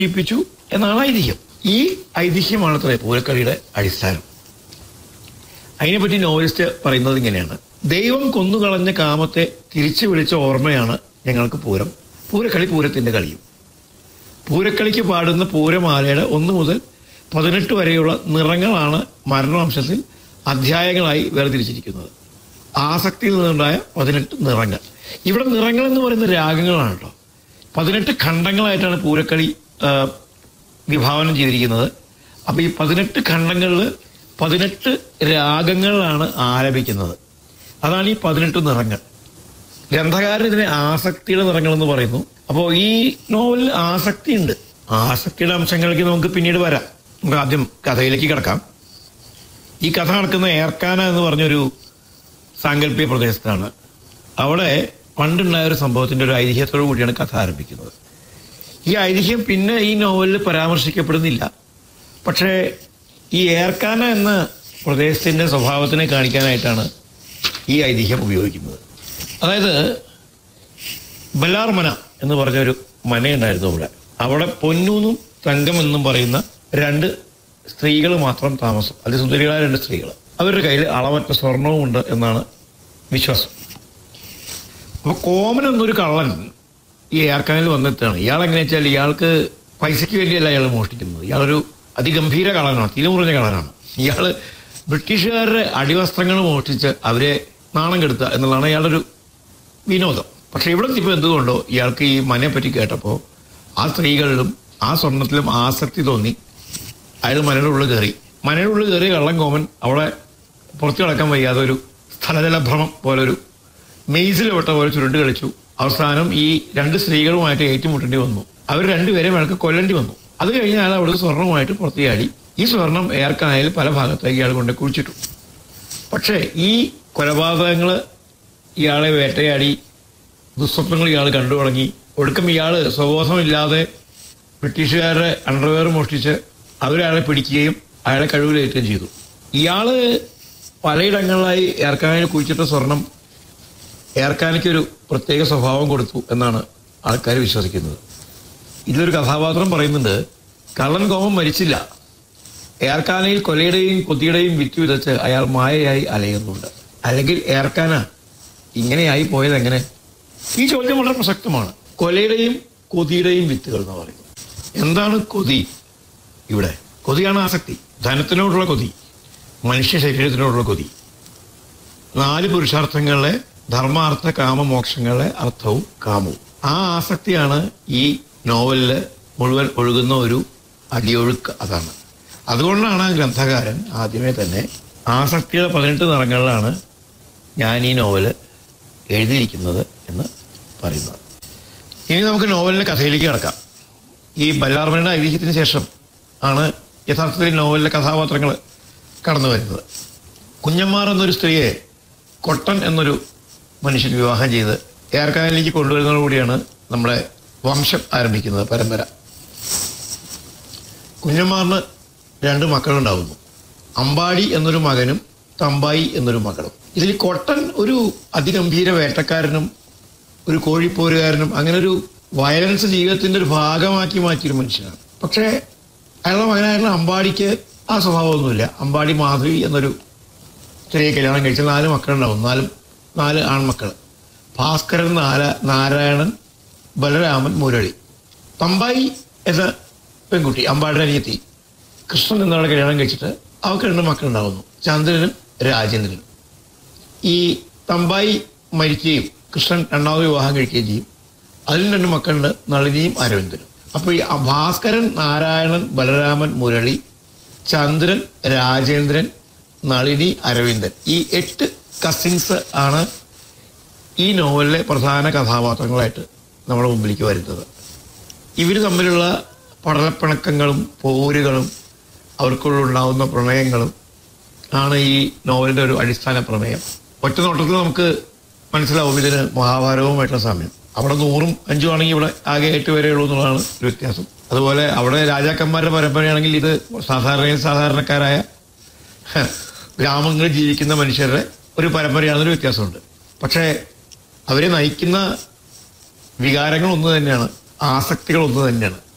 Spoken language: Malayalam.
ജയിപ്പിച്ചു എന്നാണ് ഐതിഹ്യം ഈ ഐതിഹ്യമാണ് അത്ര പൂരക്കളിയുടെ അടിസ്ഥാനം അതിനെപ്പറ്റി നോവലിസ്റ്റ് പറയുന്നത് ഇങ്ങനെയാണ് ദൈവം കൊന്നുകളഞ്ഞ കാമത്തെ തിരിച്ചു വിളിച്ച ഓർമ്മയാണ് ഞങ്ങൾക്ക് പൂരം പൂരക്കളി പൂരത്തിന്റെ കളിയും പൂരക്കളിക്ക് പാടുന്ന പൂരമാലയുടെ ഒന്ന് മുതൽ പതിനെട്ട് വരെയുള്ള നിറങ്ങളാണ് മരണവംശത്തിൽ അധ്യായങ്ങളായി വേർതിരിച്ചിരിക്കുന്നത് ആസക്തിയിൽ നിന്നുണ്ടായ പതിനെട്ട് നിറങ്ങൾ ഇവിടെ നിറങ്ങൾ എന്ന് പറയുന്ന രാഗങ്ങളാണ് കേട്ടോ പതിനെട്ട് ഖണ്ഡങ്ങളായിട്ടാണ് പൂരക്കളി ആ, വിഭാവനം ചെയ്തിരിക്കുന്നത് അപ്പൊ ഈ പതിനെട്ട് ഖണ്ഡങ്ങളിൽ പതിനെട്ട് രാഗങ്ങളിലാണ് ആലപിക്കുന്നത് അതാണ് ഈ പതിനെട്ട് നിറങ്ങൾ ഗ്രന്ഥകാരൻ ഇതിനെ ആസക്തിയുടെ നിറങ്ങൾ എന്ന് പറയുന്നു അപ്പോൾ ഈ നോവലിൽ ആസക്തി ഉണ്ട് ആസക്തിയുടെ അംശങ്ങളിലേക്ക് നമുക്ക് പിന്നീട് വരാം നമുക്ക് ആദ്യം കഥയിലേക്ക് കിടക്കാം ഈ കഥ നടക്കുന്ന ഏർക്കാന എന്ന് പറഞ്ഞൊരു സാങ്കല്പിക പ്രദേശത്താണ് അവിടെ പണ്ടുണ്ടായ ഒരു സംഭവത്തിന്റെ ഒരു ഐതിഹ്യത്തോടു കൂടിയാണ് കഥ ആരംഭിക്കുന്നത് ഈ ഐതിഹ്യം പിന്നെ ഈ നോവലിൽ പരാമർശിക്കപ്പെടുന്നില്ല പക്ഷേ ഈ ഏർക്കാന എന്ന പ്രദേശത്തിന്റെ സ്വഭാവത്തിനെ കാണിക്കാനായിട്ടാണ് ഈ ഐതിഹ്യം ഉപയോഗിക്കുന്നത് അതായത് ബലാർമന എന്ന് പറഞ്ഞൊരു മനയുണ്ടായിരുന്നു അവിടെ അവിടെ പൊന്നൂന്നും തങ്കം എന്നും പറയുന്ന രണ്ട് സ്ത്രീകൾ മാത്രം താമസം അതിസുന്ദരികളായ രണ്ട് സ്ത്രീകൾ അവരുടെ കയ്യിൽ അളവറ്റ സ്വർണവും ഉണ്ട് എന്നാണ് വിശ്വാസം അപ്പൊ കോമൻ എന്നൊരു കള്ളൻ ഈ ഏർക്കാനിൽ വന്നെത്താണ് ഇയാൾ എങ്ങനെയാ വെച്ചാൽ ഇയാൾക്ക് പൈസയ്ക്ക് വേണ്ടിയല്ല ഇയാൾ മോഷ്ടിക്കുന്നത് ഇയാളൊരു അതിഗംഭീര കള്ളനാണ് തിരുമുറിഞ്ഞ കള്ളനാണ് ഇയാള് ബ്രിട്ടീഷുകാരുടെ അടിവസ്ത്രങ്ങൾ മോഷ്ടിച്ച് അവരെ നാണം കെടുത്തുക എന്നുള്ളതാണ് ഇയാളുടെ ഒരു വിനോദം പക്ഷെ ഇവിടെ ഇപ്പോൾ എന്തുകൊണ്ടോ ഇയാൾക്ക് ഈ മനയെ പറ്റി കേട്ടപ്പോൾ ആ സ്ത്രീകളിലും ആ സ്വർണത്തിലും ആസക്തി തോന്നി അയാൾ മനയുടെ ഉള്ളിൽ കയറി മനയുടെ ഉള്ളിൽ കയറി കള്ളൻ കോമൻ അവിടെ പുറത്തു കിടക്കാൻ വയ്യാതെ ഒരു സ്ഥലജലഭ്രമം പോലൊരു മെയ്സിൽ വിട്ട പോലെ ചുരുണ്ട് കളിച്ചു അവസാനം ഈ രണ്ട് സ്ത്രീകളുമായിട്ട് ഏറ്റുമുട്ടേണ്ടി വന്നു അവർ രണ്ടുപേരെയും അയാൾക്ക് കൊല്ലേണ്ടി വന്നു അത് കഴിഞ്ഞ് അയാൾ അവിടെ സ്വർണവുമായിട്ട് പുറത്തു ചാടി ഈ സ്വർണം ഏർക്കാനായാൽ പല ഭാഗത്തേക്ക് ഇയാൾ കൊണ്ട് കുഴിച്ചിട്ടു പക്ഷേ ഈ കൊലപാതകങ്ങൾ ഇയാളെ വേട്ടയാടി ദുസ്വപ്നങ്ങൾ ഇയാൾ കണ്ടു തുടങ്ങി ഒടുക്കം ഇയാൾ സ്വബോധമില്ലാതെ ബ്രിട്ടീഷുകാരുടെ അണ്ടർവെയർ മോഷ്ടിച്ച് അവരയാളെ പിടിക്കുകയും അയാളെ കഴിവിലേറ്റുകയും ചെയ്തു ഇയാള് പലയിടങ്ങളിലായി ഏർക്കാനിൽ കുഴിച്ചിട്ട സ്വർണം ഏർക്കാനിക്കൊരു പ്രത്യേക സ്വഭാവം കൊടുത്തു എന്നാണ് ആൾക്കാർ വിശ്വസിക്കുന്നത് ഇതിലൊരു കഥാപാത്രം പറയുന്നുണ്ട് കള്ളൻ കോമം മരിച്ചില്ല ഏർക്കാനയിൽ കൊലയുടെയും കൊതിയുടെയും വിറ്റ് വിതച്ച് അയാൾ മായയായി അലയുന്നുണ്ട് അല്ലെങ്കിൽ ഏർക്കാന ഇങ്ങനെയായി പോയത് എങ്ങനെ ഈ ചോദ്യം വളരെ പ്രസക്തമാണ് കൊലയുടെയും കൊതിയുടെയും വിത്തുകൾ എന്ന് പറയുന്നത് എന്താണ് കൊതി ഇവിടെ കൊതിയാണ് ആസക്തി ധനത്തിനോടുള്ള കൊതി മനുഷ്യ ശരീരത്തിനോടുള്ള കൊതി നാല് പുരുഷാർത്ഥങ്ങളിലെ ധർമാർത്ഥ കാമമോക്ഷങ്ങളിലെ അർത്ഥവും കാമവും ആ ആസക്തിയാണ് ഈ നോവലില് മുഴുവൻ ഒഴുകുന്ന ഒരു അടിയൊഴുക്ക് അതാണ് അതുകൊണ്ടാണ് ആ ഗ്രന്ഥകാരൻ ആദ്യമേ തന്നെ ആസക്തിയുടെ പതിനെട്ട് നിറങ്ങളിലാണ് ഞാൻ ഈ നോവല് എഴുതിയിരിക്കുന്നത് എന്ന് പറയുന്നത് ഇനി നമുക്ക് നോവലിന്റെ കഥയിലേക്ക് കിടക്കാം ഈ ബല്ലാർമയുടെ ഐതിഹ്യത്തിന് ശേഷം ആണ് യഥാർത്ഥത്തിൽ നോവലിലെ കഥാപാത്രങ്ങൾ കടന്നു വരുന്നത് കുഞ്ഞമ്മാർ എന്നൊരു സ്ത്രീയെ കൊട്ടൻ എന്നൊരു മനുഷ്യൻ വിവാഹം ചെയ്ത് ഏർക്കാനിലേക്ക് കൊണ്ടുവരുന്നതോടുകൂടിയാണ് നമ്മുടെ വംശം ആരംഭിക്കുന്നത് പരമ്പര കുഞ്ഞമ്മാറിന് രണ്ട് മക്കളുണ്ടാവുന്നു അമ്പാടി എന്നൊരു മകനും തമ്പായി എന്നൊരു മകളും ഇതിൽ കൊട്ടൻ ഒരു അതിഗംഭീര വേട്ടക്കാരനും ഒരു കോഴിപ്പോരുകാരനും അങ്ങനെ ഒരു വയലൻസ് ജീവിതത്തിന്റെ ഒരു ഭാഗമാക്കി മാറ്റിയൊരു മനുഷ്യനാണ് പക്ഷേ അയാളുടെ മകനായിട്ടുള്ള അമ്പാടിക്ക് ആ സ്വഭാവമൊന്നുമില്ല അമ്പാടി മാധവി എന്നൊരു സ്ത്രീയെ കല്യാണം കഴിച്ച നാല് മക്കളുണ്ടാവും നാല് നാല് ആൺമക്കൾ ഭാസ്കരൻ നാല നാരായണൻ ബലരാമൻ മുരളി തമ്പായി എന്ന പെൺകുട്ടി അമ്പാടിയുടെ അനിയത്തി കൃഷ്ണൻ എന്നവളെ കല്യാണം കഴിച്ചിട്ട് അവർക്ക് രണ്ട് മക്കളുണ്ടാവുന്നു ചന്ദ്രനും രാജേന്ദ്രനും ഈ തമ്പായി മരിക്കുകയും കൃഷ്ണൻ രണ്ടാമത് വിവാഹം കഴിക്കുകയും ചെയ്യും അതിൽ രണ്ട് മക്കളുണ്ട് നളിനിയും അരവിന്ദനും അപ്പൊ ഈ ഭാസ്കരൻ നാരായണൻ ബലരാമൻ മുരളി ചന്ദ്രൻ രാജേന്ദ്രൻ നളിനി അരവിന്ദൻ ഈ എട്ട് കസിൻസ് ആണ് ഈ നോവലിലെ പ്രധാന കഥാപാത്രങ്ങളായിട്ട് നമ്മുടെ മുമ്പിലേക്ക് വരുന്നത് ഇവർ തമ്മിലുള്ള പടലപ്പിണക്കങ്ങളും പോരുകളും അവർക്കുള്ളുണ്ടാവുന്ന പ്രണയങ്ങളും ആണ് ഈ നോവലിന്റെ ഒരു അടിസ്ഥാന പ്രമേയം ഒറ്റ നോട്ടത്തിൽ നമുക്ക് മനസ്സിലാവും ഇതിന് മഹാഭാരതവുമായിട്ടുള്ള സാമ്യം അവിടെ നൂറും അഞ്ചും ആണെങ്കിൽ ഇവിടെ ആകെ എട്ട് വരെ ഉള്ളൂ എന്നുള്ളതാണ് ഒരു വ്യത്യാസം അതുപോലെ അവിടെ രാജാക്കന്മാരുടെ പരമ്പരയാണെങ്കിൽ ഇത് സാധാരണ സാധാരണക്കാരായ ഹ, ഗ്രാമങ്ങളിൽ ജീവിക്കുന്ന മനുഷ്യരുടെ ഒരു പരമ്പരയാണെന്നൊരു വ്യത്യാസമുണ്ട് പക്ഷേ അവരെ നയിക്കുന്ന വികാരങ്ങൾ ഒന്ന് തന്നെയാണ് ആസക്തികൾ ഒന്ന് തന്നെയാണ്